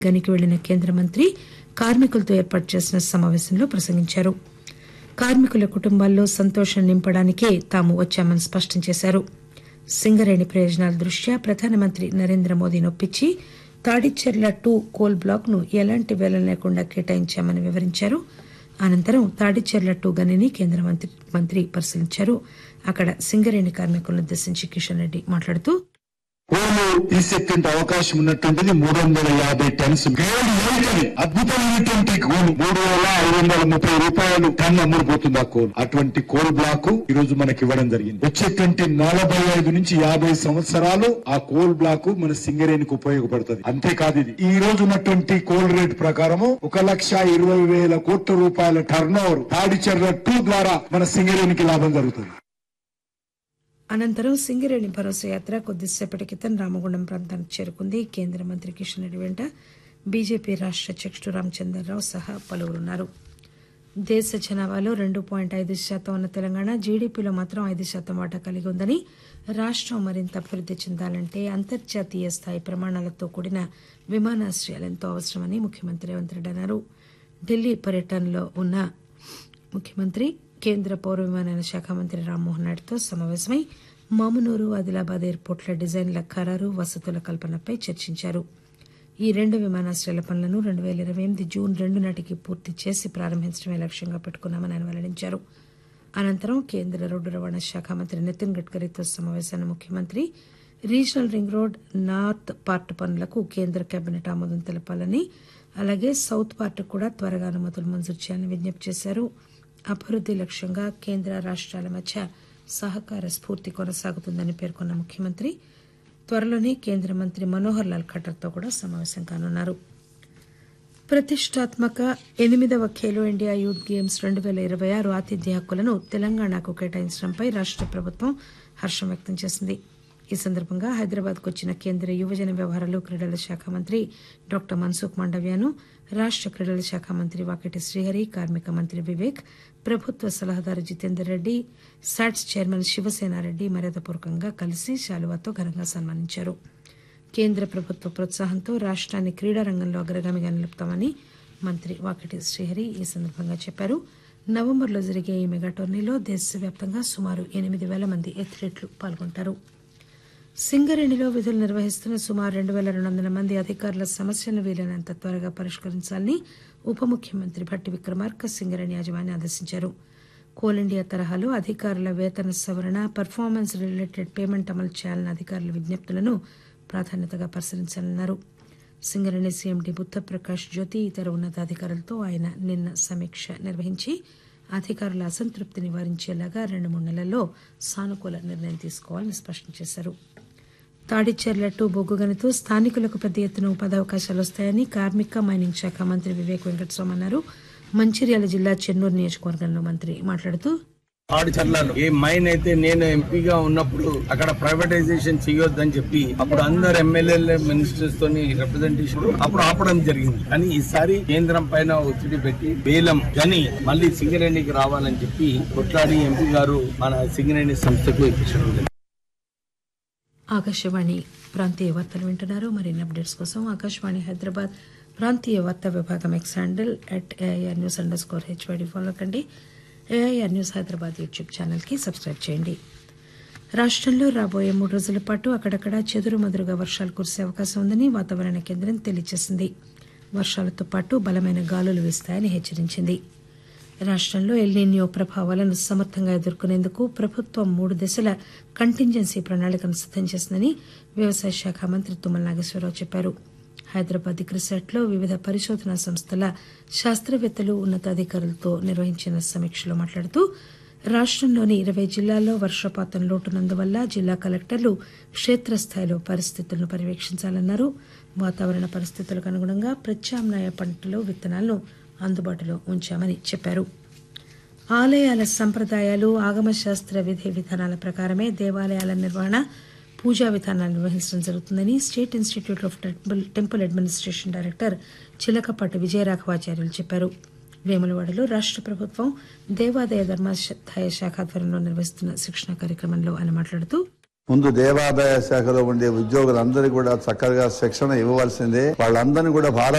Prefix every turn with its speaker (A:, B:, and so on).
A: గనికి వెళ్లిన కేంద్ర మంత్రి కార్మికులతో ఏర్పాటు చేసిన సమావేశంలో ప్రసంగించారు కార్మికుల కుటుంబాల్లో సంతోషం నింపడానికే తాము వచ్చామని స్పష్టం చేశారు సింగరేణి ప్రయోజనాల దృష్ట్యా ప్రధానమంత్రి నరేంద్ర మోదీని ఒప్పించి తాడిచెర్ల టూ కోల్ బ్లాక్ ను ఎలాంటి వేలం లేకుండా కేటాయించామని వివరించారు అనంతరం తాడిచెర్ల టూ గనిని కేంద్ర మంత్రి మంత్రి పరిశీలించారు అక్కడ సింగరేణి కార్మికులను ఉద్దేశించి కిషన్ రెడ్డి మాట్లాడుతూ
B: కోలు తీసేటువంటి అవకాశం ఉన్నటువంటిది మూడు వందల యాభై టన్స్ గోల్డ్ ఏరికని అద్భుతమైనటువంటి కోలు మూడు వేల ఐదు వందల ముప్పై రూపాయలు టన్ అమ్ముడుపోతుంది ఆ కోలు అటువంటి కోల్ బ్లాక్ ఈ రోజు మనకి ఇవ్వడం జరిగింది వచ్చేటువంటి నలభై ఐదు నుంచి యాభై సంవత్సరాలు ఆ కోల్ బ్లాక్ మన సింగరేణికి ఉపయోగపడుతుంది అంతేకాదు ఇది ఈ రోజు ఉన్నటువంటి కోల్ రేట్ ప్రకారము ఒక లక్ష ఇరవై వేల కోట్ల రూపాయల టర్న్ ఓవర్ తాడిచెర్ల టూ ద్వారా మన సింగరేణికి లాభం జరుగుతుంది
A: అనంతరం సింగరేణి భరోసా యాత్ర కొద్దిసేపటి క్రితం రామగుండం ప్రాంతానికి చేరుకుంది కేంద్ర మంత్రి కిషన్ రెడ్డి వెంట బీజేపీ రాష్ట అధ్యకుడు రామచంద్రరావు సహా పలువురున్నారు దేశ జనాభాలో రెండు పాయింట్ ఐదు శాతం ఉన్న తెలంగాణ జీడీపీలో మాత్రం ఐదు శాతం వాటా కలిగి ఉందని రాష్టం మరింత అభివృద్ది చెందాలంటే అంతర్జాతీయ స్థాయి ప్రమాణాలతో కూడిన విమానాశ్రయాలు ఎంతో అవసరమని ముఖ్యమంత్రి రేవంత్ రెడ్డి అన్నారు ఢిల్లీ పర్యటనలో ఉన్న ముఖ్యమంత్రి కేంద్ర పౌర విమానయాన శాఖ మంత్రి రామ్మోహన్ నాయుడుతో సమావేశమై మామునూరు ఆదిలాబాద్ ఎయిర్పోర్ట్ల డిజైన్ల ఖరారు వసతుల కల్పనపై చర్చించారు ఈ రెండు విమానాశ్రయాల పనులను రెండు పేల ఇరవై ఎనిమిది జూన్ రెండు నాటికి పూర్తి చేసి ప్రారంభించడమే లక్ష్యంగా పెట్టుకున్నామని ఆయన వెల్లడించారు అనంతరం కేంద్ర రోడ్డు రవాణా శాఖ మంత్రి నితిన్ గడ్కరీతో సమావేశాన్ని ముఖ్యమంత్రి regional ring road north part పనులకు కేంద్ర కేబినెట్ ఆమోదం తెలపాలని అలాగే సౌత్ పార్ట్ కూడా త్వరగా అనుమతులు మంజూరు చేయాలని విజ్ఞప్తి చేశారు అభివృద్ది లక్ష్యంగా కేంద్ర రాష్ట్రాల మధ్య సహకార స్ఫూర్తి కొనసాగుతుందని పేర్కొన్న ముఖ్యమంత్రి త్వరలోనే కేంద్ర మంత్రి మనోహర్ లాల్ ఖట్టర్తో కూడా సమావేశం కానున్నారు ప్రతిష్టాత్మక ఎనిమిదవ ఖేలో ఇండియా యూత్ గేమ్స్ రెండు పేల ఇరవై ఆరు ఆతిథ్య హక్కులను తెలంగాణకు కేటాయించడంపై రాష్ట ప్రభుత్వం హర్షం వ్యక్తం చేసింది ఈ సందర్భంగా హైదరాబాద్కు వచ్చిన కేంద్ర యువజన వ్యవహారాలు క్రీడల శాఖ మంత్రి డాక్టర్ మన్సుఖ్ మాండవ్యను రాష్ట క్రీడల శాఖ మంత్రి వాకిటి శ్రీహరి కార్మిక మంత్రి వివేక్ ప్రభుత్వ సలహాదారు జితేందర్ రెడ్డి సాట్స్ చైర్మన్ శివసేనారెడ్డి మర్యాదపూర్వకంగా కలిసి శాలువాతో ఘనంగా సన్మానించారు కేంద్ర ప్రభుత్వ ప్రోత్సాహంతో రాష్ట్రాన్ని క్రీడా రంగంలో అగ్రగామిగా నిలుపుతామని మంత్రి వాకిటి శ్రీహరి ఈ సందర్భంగా చెప్పారు నవంబర్లో జరిగే ఈ మెగా టోర్నీలో దేశవ్యాప్తంగా సుమారు ఎనిమిది వేల మంది ఎథ్లీట్లు పాల్గొంటారు సింగరేణిలో విధులు నిర్వహిస్తున్న సుమారు రెండు వేల రెండు వందల మంది అధికారుల సమస్యలను వీలైనంత త్వరగా పరిష్కరించాలని ఉప ముఖ్యమంత్రి భట్టి విక్రమార్క సింగరేణి యాజమాన్యం ఆదేశించారు కోల్ ఇండియా తరహాలో అధికారుల వేతన సవరణ పర్ఫార్మెన్స్ రిలేటెడ్ పేమెంట్ అమలు చేయాలన్న అధికారుల విజ్ఞప్తులను ప్రాధాన్యతగా పరిశీలించాలన్నారు సింగరేణి సీఎండీ బుద్ధప్రకాష్ జ్యోతి ఇతర ఉన్నతాధికారులతో ఆయన నిన్న సమీక్ష నిర్వహించి అధికారుల అసంతృప్తి నివారించేలాగా రెండు మూడు నెలల్లో సానుకూల నిర్ణయం తీసుకోవాలని స్పష్టం చేశారు తాడిచెర్ల టూ బొగ్గుగనితో స్థానికులకు పెద్ద ఎత్తున ఉపాధి అవకాశాలు వస్తాయని కార్మిక మైనింగ్ శాఖ మంత్రి వివేక్ వెంకటస్వామి అన్నారు మంచిర్యాల జిల్లా చెన్నూరు నియోజకవర్గంలో మంత్రి మాట్లాడుతూ
C: ఆడిచర్లలో ఏ మైన్ అయితే నేను ఎంపీగా ఉన్నప్పుడు అక్కడ ప్రైవేటైజేషన్ చేయొద్దని చెప్పి అప్పుడు అందరు ఎమ్మెల్యేల మినిస్టర్స్ తోని రిప్రజెంటేషన్ అప్పుడు ఆపడం జరిగింది కానీ ఈసారి కేంద్రం పైన ఒత్తిడి పెట్టి వేలం గని మళ్ళీ సింగరేణికి రావాలని చెప్పి కొట్లాడి ఎంపీ గారు మన సింగరేణి సంస్థకు ఇప్పించడం జరిగింది
A: ఆకాశవాణి ప్రాంతీయ వార్తలు వింటున్నారు మరిన్ని అప్డేట్స్ కోసం ఆకాశవాణి హైదరాబాద్ ప్రాంతీయ వార్తా విభాగం X handle at AIR news underscore HYD follow కండి ఏఐఆర్ న్యూస్ హైదరాబాద్ యూట్యూబ్ ఛానల్కి సబ్స్క్రైబ్ చేయండి రాష్ట్రంలో రాబోయే మూడు రోజుల పాటు అక్కడక్కడ చెదురుమదురుగా వర్షాలు కురిసే అవకాశం ఉందని వాతావరణ కేంద్రం తెలియజేసింది వర్షాలతో పాటు బలమైన గాలులు వీస్తాయని హెచ్చరించింది రాష్ట్రంలో ఎల్నిన్యో ప్రభావాలను సమర్థంగా ఎదుర్కొనేందుకు ప్రభుత్వం మూడు దశల కంటింజెన్సీ ప్రణాళికను సిద్దం చేసిందని వ్యవసాయ శాఖ మంత్రి తుమ్మల నాగేశ్వరరావు చెప్పారు హైదరాబాద్ క్రిసెట్లో వివిధ పరిశోధనా సంస్థల శాస్త్రవేత్తలు ఉన్నతాధికారులతో నిర్వహించిన సమీక్షలో మాట్లాడుతూ రాష్ట్రంలోని ఇరవై జిల్లాల్లో వర్షపాతం లోటున్నందువల్ల జిల్లా కలెక్టర్లు క్షేత్రస్థాయిలో పరిస్థితులను పర్యవేక్షించాలన్నారు వాతావరణ పరిస్థితులకు అనుగుణంగా ప్రత్యామ్నాయ పంటలు విత్తనాలను అందుబాటులో ఉంచామని చెప్పారు ఆలయాల సంప్రదాయాలు ఆగమశాస్త్ర విధి విధానాల ప్రకారమే దేవాలయాల నిర్వహణ పూజా విధానాలు నిర్వహించడం జరుగుతుందని state institute of temple temple administration director Chilakapati Vijayaraghavacharyulu చెప్పారు వేములవాడలో రాష్ట ప్రభుత్వం దేవాదాయ ధర్మాదాయ శాఖ ఆధ్వర్యంలో నిర్వహిస్తున్న శిక్షణ కార్యక్రమంలో ఆయన మాట్లాడుతూ
D: ముందు దేవాదాయ శాఖలో ఉండే ఉద్యోగులందరికీ కూడా చక్కగా శిక్షణ ఇవ్వవలసిందే వాళ్ళందరినీ కూడా భారత